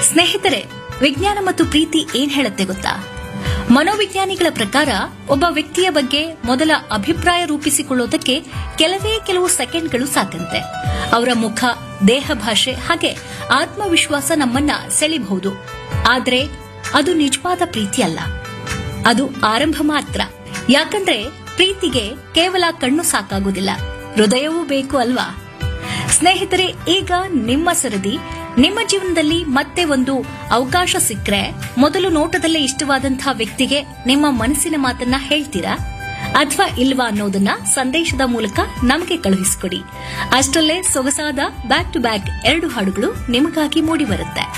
ಸ್ನೇಹಿತರೆ ವಿಜ್ಞಾನ ಮತ್ತು ಪ್ರೀತಿ ಏನ್ ಹೇಳುತ್ತೆ ಗೊತ್ತಾ ಮನೋವಿಜ್ಞಾನಿಗಳ ಪ್ರಕಾರ ಒಬ್ಬ ವ್ಯಕ್ತಿಯ ಬಗ್ಗೆ ಮೊದಲ ಅಭಿಪ್ರಾಯ ರೂಪಿಸಿಕೊಳ್ಳೋದಕ್ಕೆ ಕೆಲವೇ ಕೆಲವು ಸೆಕೆಂಡ್ಗಳು ಸಾಕಂತೆ ಅವರ ಮುಖ ದೇಹ ಭಾಷೆ ಹಾಗೆ ಆತ್ಮವಿಶ್ವಾಸ ನಮ್ಮನ್ನ ಸೆಳಿಬಹುದು ಆದ್ರೆ ಅದು ನಿಜವಾದ ಪ್ರೀತಿ ಅಲ್ಲ ಅದು ಆರಂಭ ಮಾತ್ರ ಯಾಕಂದ್ರೆ ಪ್ರೀತಿಗೆ ಕೇವಲ ಕಣ್ಣು ಸಾಕಾಗುವುದಿಲ್ಲ ಹೃದಯವೂ ಬೇಕು ಅಲ್ವಾ ಸ್ನೇಹಿತರೆ ಈಗ ನಿಮ್ಮ ಸರದಿ ನಿಮ್ಮ ಜೀವನದಲ್ಲಿ ಮತ್ತೆ ಒಂದು ಅವಕಾಶ ಸಿಕ್ಕರೆ ಮೊದಲು ನೋಟದಲ್ಲೇ ಇಷ್ಟವಾದಂತಹ ವ್ಯಕ್ತಿಗೆ ನಿಮ್ಮ ಮನಸ್ಸಿನ ಮಾತನ್ನ ಹೇಳ್ತೀರಾ ಅಥವಾ ಇಲ್ವಾ ಅನ್ನೋದನ್ನ ಸಂದೇಶದ ಮೂಲಕ ನಮಗೆ ಕಳುಹಿಸಿಕೊಡಿ ಅಷ್ಟರಲ್ಲೇ ಸೊಗಸಾದ ಬ್ಯಾಕ್ ಟು ಬ್ಯಾಕ್ ಎರಡು ಹಾಡುಗಳು ನಿಮಗಾಗಿ ಮೂಡಿ ಬರುತ್ತೆ